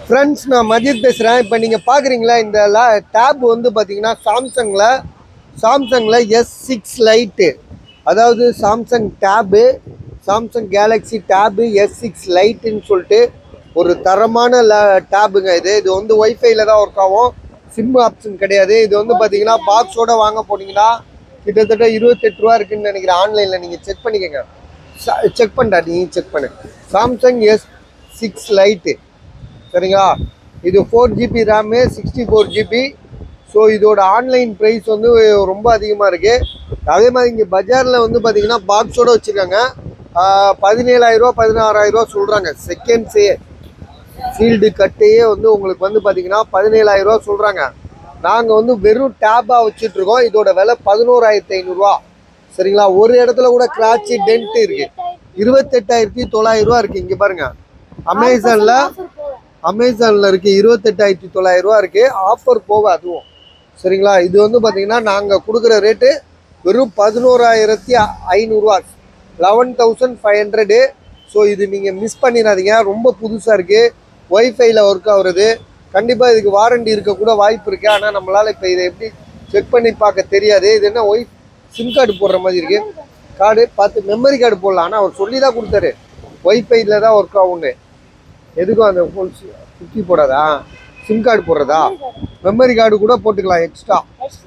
friends நான் மஜித் பேசுகிறேன் இப்போ நீங்கள் பார்க்குறீங்களா இந்த டேப் வந்து பார்த்தீங்கன்னா சாம்சங்கில் சாம்சங்கில் எஸ் சிக்ஸ் லைட்டு அதாவது Samsung tab Samsung Galaxy tab S six லைட்டுன்னு சொல்லிட்டு ஒரு தரமான ல டேபுங்க இது இது வந்து ஒய்ஃபைல தான் ஒர்க் ஆகும் சிம் ஆப்ஷன் கிடையாது இது வந்து பார்த்தீங்கன்னா பாக்ஸோட வாங்க போனீங்கன்னா கிட்டத்தட்ட இருபத்தெட்டு ரூபா இருக்குன்னு நினைக்கிறேன் ஆன்லைனில் நீங்கள் செக் பண்ணிக்கோங்க செக் பண்ணா நீ செக் பண்ணு சாம்சங் எஸ் சிக்ஸ் லைட்டு சரிங்களா இது four GB RAM sixty four GB so இதோட ஆன்லைன் ப்ரைஸ் வந்து ரொம்ப அதிகமாக இருக்குது அதே மாதிரி இங்கே பஜாரில் வந்து பார்த்தீங்கன்னா பாக்ஸோட வச்சுருக்காங்க பதினேழாயிரரூவா பதினாறாயிரரூவா சொல்கிறாங்க செகண்ட்ஸே ஃபீல்டு கட்டையே வந்து உங்களுக்கு வந்து பார்த்தீங்கன்னா பதினேழாயிரரூவா சொல்கிறாங்க நாங்கள் வந்து வெறும் டேப்பாக வச்சுட்ருக்கோம் இதோட விலை பதினோராயிரத்தி ஐநூறுரூவா சரிங்களா ஒரு இடத்துல கூட கிராச்சு டென்ட் இருக்குது இருபத்தெட்டாயிரத்தி தொள்ளாயிரரூவா இருக்குது இங்கே பாருங்கள் அமேசானில் அமேசானில் இருக்குது இருபத்தெட்டாயிரத்தி தொள்ளாயிரரூவா இருக்குது ஆஃபர் போக அதுவும் சரிங்களா இது வந்து பார்த்தீங்கன்னா நாங்கள் கொடுக்குற ரேட்டு வெறும் பதினோராயிரத்தி ஐநூறுரூவா eleven thousand five hundred so இது நீங்கள் மிஸ் பண்ணிடாதீங்க ரொம்ப புதுசாக இருக்குது ஒய்ஃபைல ஒர்க் ஆகுறது கண்டிப்பாக இதுக்கு வாரண்டி இருக்கக்கூட வாய்ப்பு இருக்குது ஆனால் நம்மளால் இப்போ இதை எப்படி செக் பண்ணி பார்க்க தெரியாது இது என்ன ஒய்ஃப் சிம் கார்டு போடுற மாதிரி இருக்குது கார்டு பார்த்து மெமரி கார்டு போடலாம் ஆனால் அவர் சொல்லி தான் கொடுத்தாரு ஒய்ஃபைல தான் ஒர்க் ஆகும்னு எதுக்கும் அந்த ஃபோன் சுற்றி போடாதா சிம் கார்டு போடுறதா மெமரி கார்டு கூட போட்டுக்கலாம் எக்ஸ்ட்ரா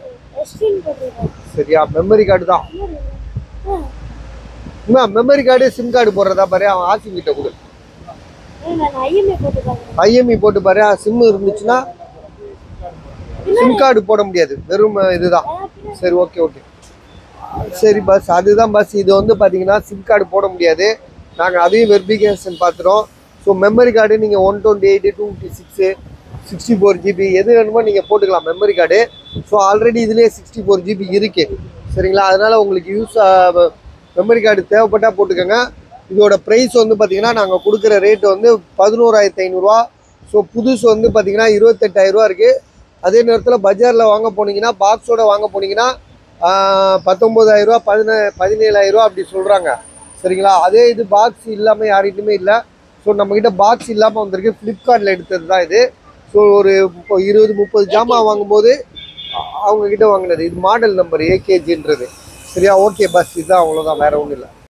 சரியா மெமரி கார்டு தான் என்ன மெமரி கார்டு சிம் கார்டு போடுறதா பாரு அவன் ஆசி கிட்ட கொடு ஐஎம்இ போட்டு பாரு சிம் இருந்துச்சுன்னா சிம் கார்டு போட முடியாது வெறும் இதுதான் சரி ஓகே ஓகே சரி பஸ் அதுதான் பஸ் இது வந்து பார்த்தீங்கன்னா சிம் கார்டு போட முடியாது நாங்கள் அதையும் வெரிஃபிகேஷன் பார்த்துறோம் ஸோ மெமரி கார்டு நீங்கள் one twenty eight two fifty six sixty four GB எது வேணுமோ நீங்கள் போட்டுக்கலாம் மெமரி கார்டு ஸோ ஆல்ரெடி இதுலேயே சிக்ஸ்டி ஃபோர் ஜிபி இருக்குது சரிங்களா அதனால் உங்களுக்கு யூஸ் மெமரி கார்டு தேவைப்பட்டால் போட்டுக்கோங்க இதோட ப்ரைஸ் வந்து பார்த்தீங்கன்னா நாங்கள் கொடுக்குற ரேட் வந்து பதினோராயிரத்தி ஐநூறுரூவா ஸோ புதுசு வந்து பார்த்தீங்கன்னா இருபத்தெட்டாயிரரூவா இருக்குது அதே நேரத்தில் பஜாரில் வாங்க போனீங்கன்னா பாக்ஸோட வாங்க போனீங்கன்னா பத்தொம்போதாயிரரூவா பதின பதினேழாயிரரூவா அப்படி சொல்கிறாங்க சரிங்களா அதே இது பாக்ஸ் இல்லாமல் யார்கிட்டையுமே இல்லை ஸோ நம்மக்கிட்ட பாக்ஸ் இல்லாமல் வந்திருக்கு ஃப்ளிப்கார்ட்டில் எடுத்தது தான் இது ஸோ ஒரு இப்போ இருபது முப்பது ஜாமான் வாங்கும்போது அ- அவங்க கிட்ட வாங்கினது இது மாடல் நம்பர் ஏகேஜின்றது சரியா ஓகே பஸ் இதுதான் அவ்வளோதான் வேற ஒன்றும் இல்லை